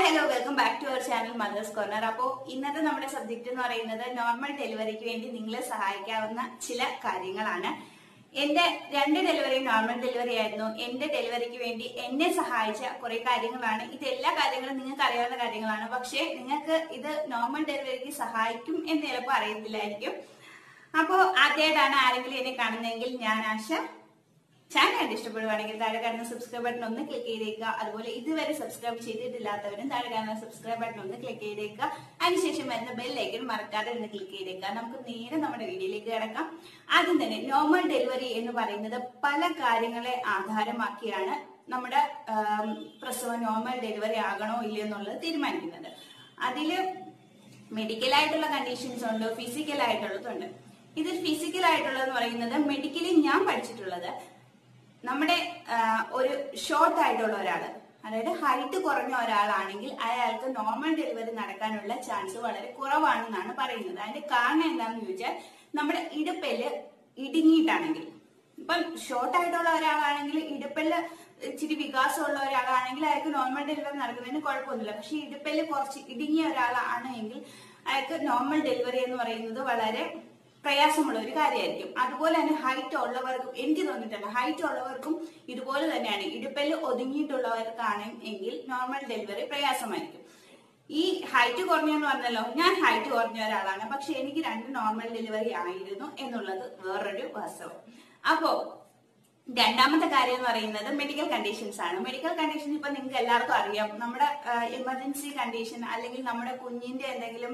hello welcome back to our channel mother's corner അപ്പോ ഇന്നത്തെ നമ്മുടെ സബ്ജക്ട് എന്ന് പറയുന്നത് നോർമൽ ഡെലിവറിക്ക് വേണ്ടി നിങ്ങളെ സഹായിക്കാവുന്ന ചില കാര്യങ്ങളാണ് എന്റെ രണ്ട് ഡെലിവറി നോർമൽ ഡെലിവറി ആയിരുന്നു എന്റെ ഡെലിവറിക്ക് വേണ്ടി എന്നെ സഹായിച്ച കുറെ കാര്യങ്ങളാണ് ഇത് എല്ലാ കാര്യങ്ങളും നിങ്ങൾക്ക് അറിയാവുന്ന കാര്യങ്ങളാണ് പക്ഷേ നിങ്ങൾക്ക് ഇത് നോർമൽ ഡെലിവറിക്ക് സഹായിക്കും എന്ന് ചിലപ്പോൾ അറിയത്തില്ലായിരിക്കും അപ്പോ ആദ്യമായിട്ടാണ് ആരെങ്കിലും എന്നെ കാണുന്നതെങ്കിൽ ഞാൻ ആശ ചാനൽ കണ്ട് ഇഷ്ടപ്പെടുവാണെങ്കിൽ താഴെ കാണുന്ന സബ്സ്ക്രൈബ് ബട്ടൺ ഒന്ന് ക്ലിക്ക് ചെയ്തേക്കുക അതുപോലെ ഇതുവരെ സബ്സ്ക്രൈബ് ചെയ്തിട്ടില്ലാത്തവരും താഴെ കാണുന്ന സബ്സ്ക്രൈബ് ബട്ടൺ ഒന്ന് ക്ലിക്ക് ചെയ്തേക്കുക അതിനുശേഷം വരുന്ന ബെല്ലൈക്കൺ മറക്കാതെ ഒന്ന് ക്ലിക്ക് ചെയ്തേക്കുക നമുക്ക് നേരെ നമ്മുടെ വീഡിയോയിലേക്ക് കിടക്കാം ആദ്യം തന്നെ നോർമൽ ഡെലിവറി എന്ന് പറയുന്നത് പല കാര്യങ്ങളെ ആധാരമാക്കിയാണ് നമ്മുടെ ആം, പ്രസവം നോർമൽ ഡെലിവറി ആകണോ ഇല്ലയോ എന്നുള്ളത് തീരുമാനിക്കുന്നത് അതില് മെഡിക്കൽ ആയിട്ടുള്ള കണ്ടീഷൻസ് ഉണ്ട് ഫിസിക്കൽ ആയിട്ടുള്ളതുണ്ട് ഇതിൽ ഫിസിക്കൽ ആയിട്ടുള്ളതെന്ന് പറയുന്നത് മെഡിക്കലി ഞാൻ പഠിച്ചിട്ടുള്ളത് നമ്മുടെ ആ, ഒരു ഷോർട്ട് ആയിട്ടുള്ള ഒരാള് അതായത് ഹൈറ്റ് കുറഞ്ഞ ഒരാളാണെങ്കിൽ അയാൾക്ക് നോർമൽ ഡെലിവറി നടക്കാനുള്ള ചാൻസ് വളരെ കുറവാണെന്നാണ് പറയുന്നത് അതിന്റെ കാരണം എന്താണെന്ന് ചോദിച്ചാൽ നമ്മുടെ ഇടുപ്പല് ഇടുങ്ങിയിട്ടാണെങ്കിൽ ഇപ്പം ഷോർട്ട് ആയിട്ടുള്ള ഒരാളാണെങ്കിൽ ഇടുപ്പല് ഇച്ചിരി വികാസമുള്ള ഒരാളാണെങ്കിൽ അയാൾക്ക് നോർമൽ ഡെലിവറി നടക്കുന്നതിന് കുഴപ്പമൊന്നുമില്ല പക്ഷെ ഇടുപ്പല് കുറച്ച് ഇടുങ്ങിയ ഒരാളാണ് എങ്കിൽ അയാൾക്ക് നോർമൽ ഡെലിവറി എന്ന് പറയുന്നത് വളരെ പ്രയാസമുള്ള ഒരു കാര്യമായിരിക്കും അതുപോലെ തന്നെ ഹൈറ്റ് ഉള്ളവർക്കും എനിക്ക് തോന്നിയിട്ടുണ്ട് ഹൈറ്റ് ഉള്ളവർക്കും ഇതുപോലെ തന്നെയാണ് ഇടുപ്പല് ഒതുങ്ങിയിട്ടുള്ളവർക്കാണ് എങ്കിൽ നോർമൽ ഡെലിവറി പ്രയാസമായിരിക്കും ഈ ഹൈറ്റ് കുറഞ്ഞെന്ന് പറഞ്ഞല്ലോ ഞാൻ ഹൈറ്റ് കുറഞ്ഞ ഒരാളാണ് പക്ഷെ എനിക്ക് രണ്ട് നോർമൽ ഡെലിവറി ആയിരുന്നു എന്നുള്ളത് വേറൊരു വാസ്തവം അപ്പോ രണ്ടാമത്തെ കാര്യം എന്ന് പറയുന്നത് മെഡിക്കൽ കണ്ടീഷൻസ് ആണ് മെഡിക്കൽ കണ്ടീഷൻ ഇപ്പൊ നിങ്ങൾക്ക് എല്ലാവർക്കും അറിയാം നമ്മുടെ എമർജൻസി കണ്ടീഷൻ അല്ലെങ്കിൽ നമ്മുടെ കുഞ്ഞിന്റെ എന്തെങ്കിലും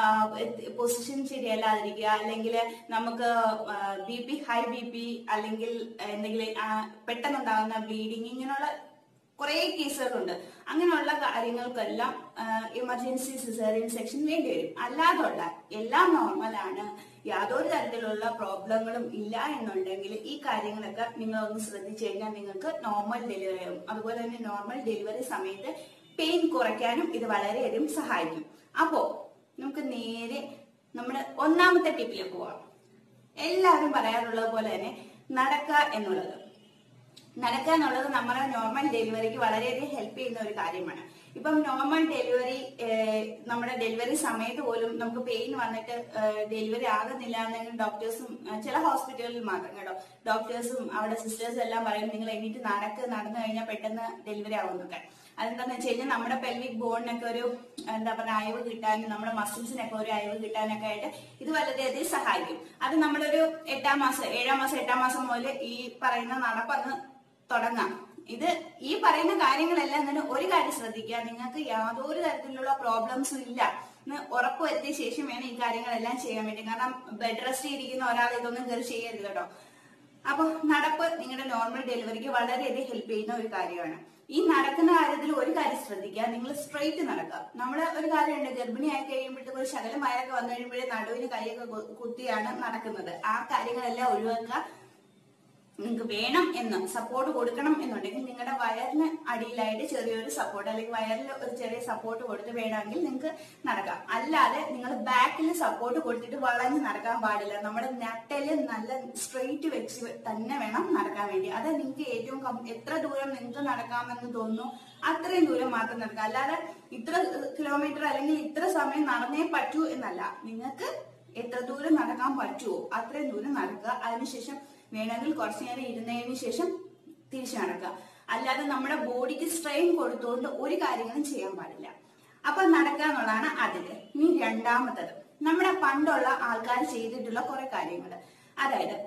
പൊസിഷൻ ശരിയല്ലാതിരിക്കുക അല്ലെങ്കിൽ നമുക്ക് B P high B P അല്ലെങ്കിൽ എന്തെങ്കിലും ആ, പെട്ടെന്നുണ്ടാകുന്ന ബ്ലീഡിങ് ഇങ്ങനെയുള്ള കുറെ കേസുകളുണ്ട് അങ്ങനെയുള്ള കാര്യങ്ങൾക്കെല്ലാം എമർജൻസി സിസേറിയൻ സെക്ഷൻ വേണ്ടി വരും അല്ലാതുള്ള എല്ലാം നോർമലാണ് യാതൊരു തരത്തിലുള്ള പ്രോബ്ലങ്ങളും ഇല്ല എന്നുണ്ടെങ്കിൽ ഈ കാര്യങ്ങളൊക്കെ നിങ്ങൾ ഒന്ന് ശ്രദ്ധിച്ചു കഴിഞ്ഞാൽ നിങ്ങൾക്ക് നോർമൽ ഡെലിവറി ആവും അതുപോലെ തന്നെ നോർമൽ ഡെലിവറി സമയത്ത് പെയിൻ കുറയ്ക്കാനും ഇത് വളരെയധികം സഹായിക്കും അപ്പോ നമുക്ക് നേരെ നമ്മുടെ ഒന്നാമത്തെ ടിപ്പിലേക്ക് പോവാം എല്ലാവരും പറയാറുള്ളത് പോലെ തന്നെ നടക്കുക എന്നുള്ളത് നടക്കുക എന്നുള്ളത് നമ്മുടെ നോർമൽ ഡെലിവറിക്ക് വളരെയധികം ഹെൽപ്പ് ചെയ്യുന്ന ഒരു കാര്യമാണ് ഇപ്പം നോർമൽ ഡെലിവറി നമ്മുടെ ഡെലിവറി സമയത്ത് പോലും നമുക്ക് പെയിൻ വന്നിട്ട് ഡെലിവറി ആകുന്നില്ല എന്നെങ്കിൽ ഡോക്ടേഴ്സും ചില ഹോസ്പിറ്റലിൽ മാത്രം കേട്ടോ ഡോക്ടേഴ്സും അവിടെ സിസ്റ്റേഴ്സും എല്ലാം പറയും നിങ്ങൾ എണീറ്റ് നടക്ക് നടന്നു കഴിഞ്ഞാൽ പെട്ടെന്ന് ഡെലിവറി ആവുന്നൊക്കെ അതെന്താന്ന് വെച്ച് കഴിഞ്ഞാൽ നമ്മുടെ പെൽവിക് ബോണിനൊക്കെ ഒരു എന്താ പറയുക അയവ് കിട്ടാനും നമ്മുടെ മസിൽസിനൊക്കെ ഒരു അയവ് കിട്ടാനൊക്കെ ആയിട്ട് ഇത് വളരെയധികം സഹായിക്കും അത് നമ്മളൊരു എട്ടാം മാസം ഏഴാം മാസം എട്ടാം മാസം മുതൽ ഈ പറയുന്ന നടപ്പങ്ങ് തുടങ്ങാം ഇത് ഈ പറയുന്ന കാര്യങ്ങളെല്ലാം തന്നെ ഒരു കാര്യം ശ്രദ്ധിക്കുക നിങ്ങൾക്ക് യാതൊരു തരത്തിലുള്ള പ്രോബ്ലംസും ഇല്ല എന്ന് ഉറപ്പുവരുത്തിയ ശേഷം വേണം ഈ കാര്യങ്ങളെല്ലാം ചെയ്യാൻ വേണ്ടി കാരണം ബെഡ് റെസ്റ്റ് ഇരിക്കുന്ന ഒരാൾ ഇതൊന്നും കയറി ചെയ്യരുത് കേട്ടോ അപ്പൊ നടപ്പ് നിങ്ങളുടെ നോർമൽ ഡെലിവറിക്ക് വളരെയധികം ഹെൽപ്പ് ചെയ്യുന്ന ഒരു കാര്യമാണ് ഈ നടക്കുന്ന കാര്യത്തിൽ ഒരു കാര്യം ശ്രദ്ധിക്കുക നിങ്ങൾ സ്ട്രെയിറ്റ് നടക്കുക നമ്മൾ ഒരു കാര്യമുണ്ട് ഗർഭിണിയായി കഴിയുമ്പോഴത്തേക്ക് ഒരു ശകലം വയറൊക്കെ വന്നു കഴിയുമ്പോഴേ നടുവിന് കൈയൊക്കെ കു- കുത്തിയാണ് നടക്കുന്നത് ആ കാര്യങ്ങളെല്ലാം ഒഴിവാക്കുക നിങ്ങൾക്ക് വേണം എന്ന് സപ്പോർട്ട് കൊടുക്കണം എന്നുണ്ടെങ്കിൽ നിങ്ങളുടെ വയറിന് അടിയിലായിട്ട് ചെറിയൊരു സപ്പോർട്ട് അല്ലെങ്കിൽ വയറിൽ ഒരു ചെറിയ സപ്പോർട്ട് കൊടുത്ത് വേണമെങ്കിൽ നിങ്ങൾക്ക് നടക്കാം അല്ലാതെ നിങ്ങൾ ബാക്കിൽ സപ്പോർട്ട് കൊടുത്തിട്ട് വളഞ്ഞ് നടക്കാൻ പാടില്ല നമ്മുടെ നട്ടല് നല്ല സ്ട്രെയിറ്റ് വെച്ച് തന്നെ വേണം നടക്കാൻ വേണ്ടി അത് നിങ്ങൾക്ക് ഏറ്റവും കം- എത്ര ദൂരം നിങ്ങൾക്ക് നടക്കാമെന്ന് തോന്നുന്നു അത്രയും ദൂരം മാത്രം നടക്കുക അല്ലാതെ ഇത്ര കിലോമീറ്റർ അല്ലെങ്കിൽ ഇത്ര സമയം നടന്നേ പറ്റൂ എന്നല്ല നിങ്ങൾക്ക് എത്ര ദൂരം നടക്കാൻ പറ്റുമോ അത്രയും ദൂരം നടക്കുക അതിനുശേഷം വേണമെങ്കിൽ കുറച്ചു നേരം ഇരുന്നതിന് ശേഷം തിരിച്ചു നടക്കുക അല്ലാതെ നമ്മുടെ ബോഡിക്ക് സ്ട്രെയിൻ കൊടുത്തുകൊണ്ട് ഒരു കാര്യങ്ങളും ചെയ്യാൻ പാടില്ല അപ്പൊ നടക്കുക എന്നുള്ളതാണ് അതില് ഇനി രണ്ടാമത്തത് നമ്മുടെ പണ്ടുള്ള ആൾക്കാർ ചെയ്തിട്ടുള്ള കുറെ കാര്യങ്ങൾ അതായത്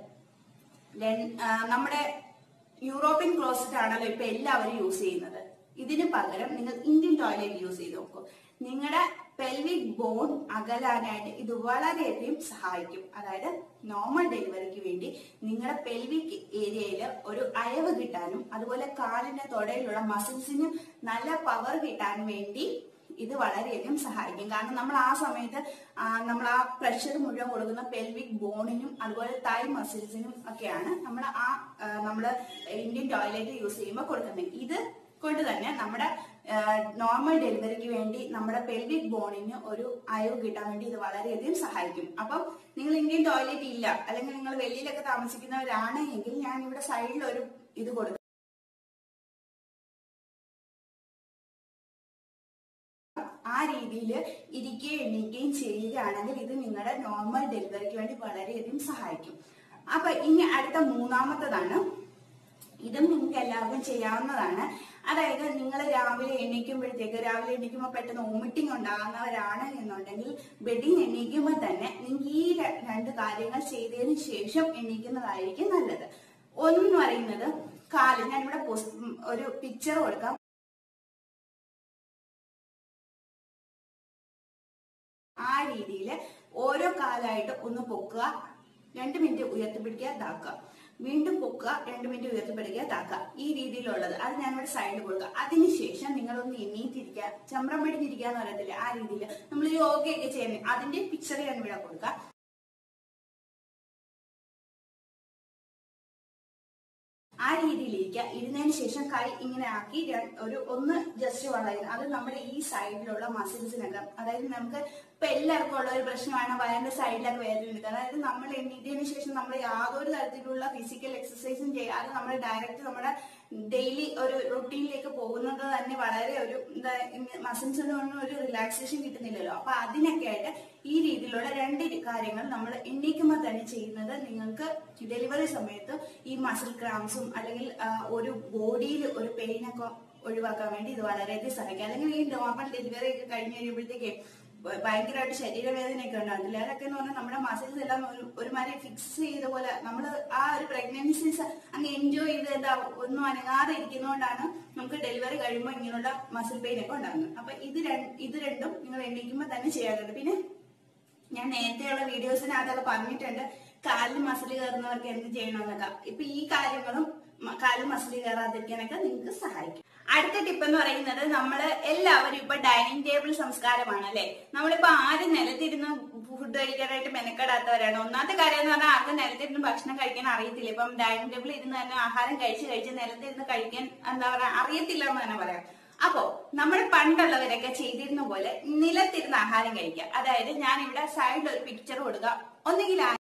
len- ആ, നമ്മുടെ യൂറോപ്യൻ ക്ലോസറ്റ് ആണല്ലോ ഇപ്പൊ എല്ലാവരും യൂസ് ചെയ്യുന്നത് ഇതിന് പകരം നിങ്ങൾ ഇന്ത്യൻ ടോയ്ലറ്റ് യൂസ് ചെയ്ത് നോക്കൂ നിങ്ങളുടെ പെൽവിക് ബോൺ അകലാനായിട്ട് ഇത് വളരെയധികം സഹായിക്കും അതായത് നോർമൽ ഡെലിവറിക്ക് വേണ്ടി നിങ്ങളുടെ പെൽവിക് ഏരിയയിൽ ഒരു അയവ് കിട്ടാനും അതുപോലെ കാലിന്റെ തൊടയിലുള്ള മസിൽസിന് നല്ല പവർ കിട്ടാൻ വേണ്ടി ഇത് വളരെയധികം സഹായിക്കും കാരണം നമ്മൾ ആ സമയത്ത് ആ, നമ്മൾ ആ പ്രഷർ മുഴുവൻ കൊടുക്കുന്ന പെൽവിക് ബോണിനും അതുപോലെ തൈ മസിൽസിനും ഒക്കെയാണ് നമ്മൾ ആ നമ്മൾ ഇന്ത്യൻ ടോയ്ലറ്റ് യൂസ് ചെയ്യുമ്പോൾ കൊടുക്കുന്നത് ഇത് കൊണ്ട് തന്നെ നമ്മുടെ നോർമൽ ഡെലിവറിക്ക് വേണ്ടി നമ്മുടെ പെൽവിക് ബോണിന് ഒരു അയവ് കിട്ടാൻ വേണ്ടി ഇത് വളരെയധികം സഹായിക്കും അപ്പം നിങ്ങൾ ഇന്ത്യൻ ടോയ്ലറ്റ് ഇല്ല അല്ലെങ്കിൽ നിങ്ങൾ വെളിയിലൊക്കെ താമസിക്കുന്നവരാണ് എങ്കിൽ ഞാൻ ഇവിടെ സൈഡിൽ ഒരു ഇത് കൊടുക്കും ആ രീതിയിൽ ഇരിക്കുകയും എണീക്കുകയും ചെയ്യുകയാണെങ്കിൽ ഇത് നിങ്ങളുടെ നോർമൽ ഡെലിവറിക്ക് വേണ്ടി വളരെയധികം സഹായിക്കും അപ്പൊ ഇനി അടുത്ത മൂന്നാമത്തതാണ് ഇതും നിങ്ങൾക്ക് എല്ലാവർക്കും ചെയ്യാവുന്നതാണ് അതായത് നിങ്ങൾ രാവിലെ എണീക്കുമ്പോഴത്തേക്ക് രാവിലെ എണീക്കുമ്പോൾ പെട്ടെന്ന് വോമിറ്റിംഗ് ഉണ്ടാകുന്നവരാണ് എന്നുണ്ടെങ്കിൽ ബെഡിങ് എണീക്കുമ്പോൾ തന്നെ നിങ്ങൾക്ക് ഈ ര- രണ്ട് കാര്യങ്ങൾ ചെയ്തതിന് ശേഷം എണീക്കുന്നതായിരിക്കും നല്ലത് ഒന്ന് പറയുന്നത് കാല് ഞാനിവിടെ പോസ്റ്റ് ഒരു പിക്ചർ കൊടുക്കാം ആ രീതിയിൽ ഓരോ കാലായിട്ട് ഒന്ന് പൊക്കുക രണ്ട് മിനിറ്റ് ഉയർത്തിപ്പിടിക്കുക താക്കുക വീണ്ടും പൊക്കുക രണ്ട് മിനിറ്റ് ഉയർത്തിപ്പിടിക്കുക താക്കുക ഈ രീതിയിലുള്ളത് അത് ഞാനിവിടെ സൈഡിൽ കൊടുക്കുക അതിനുശേഷം നിങ്ങളൊന്ന് എണ്ണീറ്റിരിക്കുക ചമ്രം പിടിഞ്ഞിരിക്കുക എന്ന് പറയത്തില്ല ആ രീതിയിൽ നമ്മൾ യോഗയൊക്കെ ചെയ്യുന്നത് അതിന്റെ പിക്ചർ ഞാൻ ഇവിടെ കൊടുക്കുക ആ രീതിയിൽ ഇരിക്കുക ഇരുന്നതിന് ശേഷം കൈ ഇങ്ങനെ ആക്കി ര- ഒരു ഒന്ന് ജസ്റ്റ് വളയുക അത് നമ്മുടെ ഈ സൈഡിലുള്ള മസിൽസിനൊക്കെ അതായത് നമുക്ക് ഇപ്പൊ എല്ലാവർക്കും ഉള്ള ഒരു പ്രശ്നമാണ് വയറിന്റെ സൈഡിലൊക്കെ വേദന എടുക്കുക അതായത് നമ്മൾ എണ്ണീറ്റതിന് ശേഷം നമ്മൾ യാതൊരു തരത്തിലുള്ള ഫിസിക്കൽ എക്സസൈസും ചെയ്യാതെ നമ്മൾ ഡയറക്റ്റ് നമ്മുടെ ഡെയിലി ഒരു റുട്ടീനിലേക്ക് പോകുന്നത് തന്നെ വളരെ ഒരു എന്താ മസിൽസിനൊന്നും ഒരു റിലാക്സേഷൻ കിട്ടുന്നില്ലല്ലോ അപ്പൊ അതിനൊക്കെ ആയിട്ട് ഈ രീതിയിലുള്ള രണ്ട് കാര്യങ്ങൾ നമ്മൾ എണ്ണീക്കുമ്പോൾ തന്നെ ചെയ്യുന്നത് നിങ്ങൾക്ക് ഡെലിവറി സമയത്ത് ഈ മസിൽ ക്രാംസും അല്ലെങ്കിൽ ആ, ഒരു ബോഡിയിൽ ഒരു പെയിനൊക്കെ ഒഴിവാക്കാൻ വേണ്ടി ഇത് വളരെയധികം സഹായിക്കും അല്ലെങ്കിൽ ഈ നോർമൽ ഡെലിവറി ഒക്കെ കഴിഞ്ഞ് കഴിയുമ്പോഴത്തേക്ക് ഭ- ഭയങ്കരമായിട്ട് ശരീരവേദനയൊക്കെ ഉണ്ടാകത്തില്ല അതൊക്കെ എന്ന് പറഞ്ഞാൽ നമ്മുടെ മസിൽസ് എല്ലാം ഒരു ഒരുമാതിരി ഫിക്സ് ചെയ്ത പോലെ നമ്മൾ ആ ഒരു പ്രഗ്നൻസീസ് അങ്ങ് എൻജോയ് ചെയ്ത് എന്താ ഒന്നും അനങ്ങാതെ ഇരിക്കുന്നതുകൊണ്ടാണ് നമുക്ക് ഡെലിവറി കഴിയുമ്പോൾ ഇങ്ങനെയുള്ള മസിൽ പെയിൻ ഒക്കെ ഉണ്ടാകുന്നത് അപ്പൊ ഇത് രണ്ട് ഇത് രണ്ടും നിങ്ങൾ എണീക്കുമ്പോൾ തന്നെ ചെയ്യാറുണ്ട് പിന്നെ ഞാൻ നേരത്തെയുള്ള വീഡിയോസിനകത്തൊക്കെ പറഞ്ഞിട്ടുണ്ട് കാലിൽ മസിൽ കയറുന്നവർക്ക് എന്ത് ചെയ്യണമെന്നൊക്കെ ഇപ്പൊ ഈ കാര്യങ്ങളും മ- കാലിൽ മസിൽ കയറാതിരിക്കാനൊക്കെ നിങ്ങൾക്ക് സഹായിക്കും അടുത്ത ടിപ്പ് എന്ന് പറയുന്നത് നമ്മൾ എല്ലാവരും ഇപ്പൊ ഡൈനിങ് ടേബിൾ സംസ്കാരമാണ് അല്ലെ നമ്മളിപ്പോ ആരും നിലത്തിരുന്ന് ഫുഡ് കഴിക്കാനായിട്ട് മെനക്കെടാത്തവരാണ് ഒന്നാമത്തെ കാര്യം എന്ന് പറഞ്ഞാൽ ആർക്കും നിലത്തിരുന്ന് ഭക്ഷണം കഴിക്കാൻ അറിയത്തില്ല ഇപ്പം ഡൈനിങ് ടേബിൾ ഇരുന്ന് തന്നെ ആഹാരം കഴിച്ച് കഴിച്ച് നിലത്തിരുന്ന് കഴിക്കാൻ എന്താ പറയാ അറിയത്തില്ല എന്ന് തന്നെ പറയാം അപ്പോ നമ്മൾ പണ്ടുള്ളവരൊക്കെ ചെയ്തിരുന്ന പോലെ നിലത്തിരുന്ന് ആഹാരം കഴിക്കുക അതായത് ഞാൻ ഇവിടെ സൈഡിൽ ഒരു പിക്ചർ കൊടുക്കുക ഒന്നുകിൽ ആ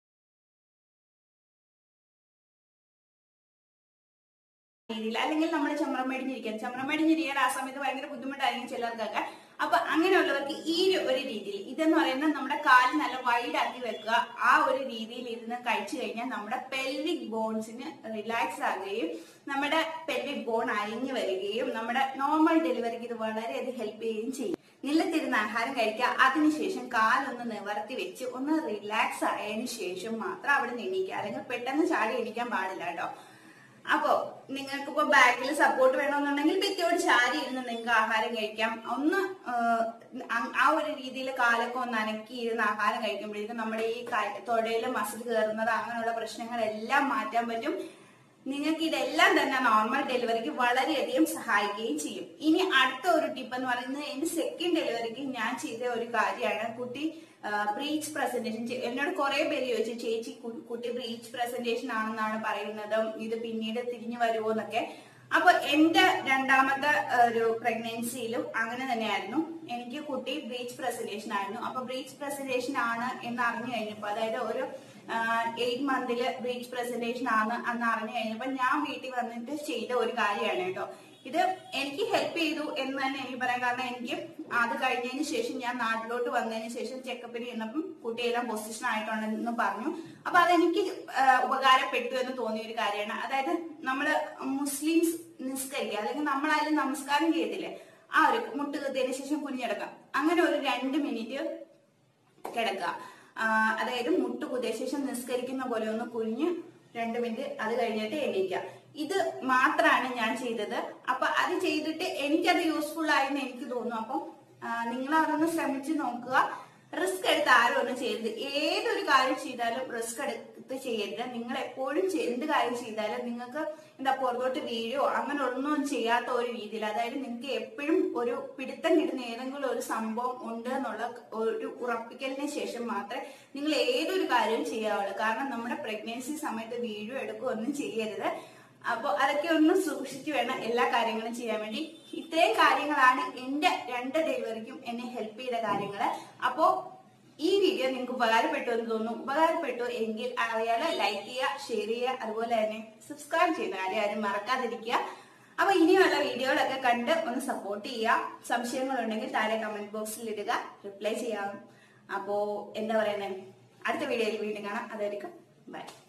രീതിയിൽ അല്ലെങ്കിൽ നമ്മൾ ചമ്രം മേടിഞ്ഞിരിക്കാൻ ചമ്രം മേടിഞ്ഞിരിക്കാൻ ആ സമയത്ത് ഭയങ്കര ബുദ്ധിമുട്ടായിരിക്കും ചിലർക്കൊക്കെ അപ്പൊ അങ്ങനെയുള്ളവർക്ക് ഈ ഒരു ഒരു രീതിയിൽ ഇതെന്ന് പറയുന്നത് നമ്മുടെ കാല് നല്ല വൈഡ് ആക്കി വെക്കുക ആ ഒരു രീതിയിൽ ഇരുന്ന് കഴിച്ചു കഴിഞ്ഞാൽ നമ്മുടെ പെൽവിക് ബോൺസിന് റിലാക്സ് ആകുകയും നമ്മുടെ പെൽവിക് ബോൺ അരിഞ്ഞു വരികയും നമ്മുടെ നോർമൽ ഡെലിവറിക്ക് ഇത് വളരെയധികം ഹെൽപ്പ് ചെയ്യുകയും ചെയ്യും നിലത്തിരുന്ന് ആഹാരം കഴിക്കുക അതിനുശേഷം കാലൊന്ന് നിവർത്തി വെച്ച് ഒന്ന് റിലാക്സ് ആയതിനു ശേഷം മാത്രം അവിടെ നിന്ന് എണീക്കുക അല്ലെങ്കിൽ പെട്ടെന്ന് ചാടി എണീക്കാൻ പാടില്ല കേട്ടോ അപ്പോ നിങ്ങൾക്ക് ഇപ്പൊ ബാക്കിൽ സപ്പോർട്ട് വേണമെന്നുണ്ടെങ്കിൽ ഭിത്തിയോട് ചാരി ഇരുന്ന് നിങ്ങൾക്ക് ആഹാരം കഴിക്കാം ഒന്ന് ആഹ്, അ- ആ ഒരു രീതിയിൽ കാലൊക്കെ ഒന്ന് അനക്കി ഇരുന്ന് ആഹാരം കഴിക്കുമ്പോഴേക്കും നമ്മുടെ ഈ തൊടയില് മസിൽ കയറുന്നത് അങ്ങനെയുള്ള പ്രശ്നങ്ങളെല്ലാം മാറ്റാൻ പറ്റും നിങ്ങൾക്ക് ഇതെല്ലാം തന്നെ നോർമൽ ഡെലിവറിക്ക് വളരെയധികം സഹായിക്കുകയും ചെയ്യും ഇനി അടുത്ത ഒരു ടിപ്പ് എന്ന് പറയുന്നത് എന്റെ സെക്കൻഡ് ഡെലിവറിക്ക് ഞാൻ ചെയ്ത ഒരു കാര്യമാണ് കുട്ടി ബ്രീച്ച് പ്രസന്റേഷൻ എന്നോട് കുറെ പേര് ചോദിച്ചു ചേച്ചി കു- കുട്ടി ബ്രീച്ച് പ്രസന്റേഷൻ ആണെന്നാണ് പറയുന്നത് ഇത് പിന്നീട് തിരിഞ്ഞു വരുമോ എന്നൊക്കെ അപ്പൊ എന്റെ രണ്ടാമത്തെ ആ, ഒരു പ്രഗ്നൻസിയിലും അങ്ങനെ തന്നെയായിരുന്നു എനിക്ക് കുട്ടി ബ്രീച്ച് പ്രസന്റേഷൻ ആയിരുന്നു അപ്പൊ ബ്രീച്ച് പ്രസന്റേഷൻ ആണ് എന്ന് അറിഞ്ഞു കഴിഞ്ഞപ്പോ അതായത് ഒരു എയ്റ്റ് മന്തില് ബ്രീച്ച് പ്രസന്റേഷൻ ആണ് എന്ന് അറിഞ്ഞു കഴിഞ്ഞപ്പോ ഞാൻ വീട്ടിൽ വന്നിട്ട് ചെയ്ത ഒരു കാര്യമാണ് കേട്ടോ ഇത് എനിക്ക് ഹെൽപ്പ് ചെയ്തു എന്ന് തന്നെ എനിക്ക് പറയാം കാരണം എനിക്ക് അത് കഴിഞ്ഞതിന് ശേഷം ഞാൻ നാട്ടിലോട്ട് വന്നതിന് ശേഷം ചെക്കപ്പിന് ചെന്നപ്പം കുട്ടിയെല്ലാം പൊസിഷൻ ആയിട്ടുണ്ടെന്ന് പറഞ്ഞു അപ്പൊ അതെനിക്ക് ആ, ഉപകാരപ്പെട്ടു എന്ന് തോന്നിയ ഒരു കാര്യമാണ് അതായത് നമ്മള് മുസ്ലിംസ് നിസ്കരിക്കുക അല്ലെങ്കിൽ നമ്മളായാലും നമസ്കാരം ചെയ്തില്ലേ ആ ഒരു മുട്ട് കുത്തിയതിനു ശേഷം കുഞ്ഞെടുക്കാം അങ്ങനെ ഒരു രണ്ട് മിനിറ്റ് കിടക്കുക ആ, അതായത് മുട്ട് കുതിയ ശേഷം നിസ്കരിക്കുന്ന പോലെ ഒന്ന് കുനിഞ്ഞ് രണ്ട് മിനിറ്റ് അത് കഴിഞ്ഞിട്ട് എണീക്കുക ഇത് മാത്രമാണ് ഞാൻ ചെയ്തത് അപ്പൊ അത് ചെയ്തിട്ട് എനിക്കത് യൂസ്ഫുൾ ആയെന്ന് എനിക്ക് തോന്നുന്നു അപ്പം നിങ്ങൾ അതൊന്ന് ശ്രമിച്ച് നോക്കുക റിസ്ക് എടുത്ത് ആരും ഒന്നും ചെയ്യരുത് ഏതൊരു കാര്യം ചെയ്താലും റിസ്ക് എടുത്ത് ചെയ്യരുത് നിങ്ങൾ എപ്പോഴും ചെ- എന്ത് കാര്യം ചെയ്താലും നിങ്ങൾക്ക് എന്താ പുറകോട്ട് വീഴോ അങ്ങനെ ഒന്നും ചെയ്യാത്ത ഒരു രീതിയിൽ അതായത് നിങ്ങൾക്ക് എപ്പോഴും ഒരു പിടുത്തം കിട്ടുന്ന ഏതെങ്കിലും ഒരു സംഭവം ഉണ്ട് എന്നുള്ള ഒരു ഉറപ്പിക്കലിന് ശേഷം മാത്രമേ നിങ്ങൾ ഏതൊരു കാര്യവും ചെയ്യാവുള്ളൂ കാരണം നമ്മുടെ പ്രഗ്നൻസി സമയത്ത് വീഴോ എടുക്കുകയോ ഒന്നും ചെയ്യരുത് അപ്പൊ അതൊക്കെ ഒന്ന് സൂക്ഷിച്ചു വേണം എല്ലാ കാര്യങ്ങളും ചെയ്യാൻ വേണ്ടി ഇത്രയും കാര്യങ്ങളാണ് എന്റെ രണ്ട് ഡെലിവറിക്കും എന്നെ ഹെൽപ്പ് ചെയ്ത കാര്യങ്ങൾ അപ്പോ ഈ വീഡിയോ നിങ്ങൾക്ക് ഉപകാരപ്പെട്ടു എന്ന് തോന്നുന്നു ഉപകാരപ്പെട്ടു എങ്കിൽ അറിയാലോ ലൈക്ക് ചെയ്യുക ഷെയർ ചെയ്യുക അതുപോലെ തന്നെ സബ്സ്ക്രൈബ് ചെയ്യുന്ന കാര്യം ആരും മറക്കാതിരിക്കുക അപ്പൊ ഇനിയുള്ള വീഡിയോകളൊക്കെ കണ്ട് ഒന്ന് സപ്പോർട്ട് ചെയ്യുക സംശയങ്ങളുണ്ടെങ്കിൽ താഴെ കമന്റ് ബോക്സിൽ ഇടുക റിപ്ലൈ ചെയ്യാം അപ്പോ എന്താ പറയുന്നത് അടുത്ത വീഡിയോയിൽ വീണ്ടും കാണാം അതായിരിക്കും ബൈ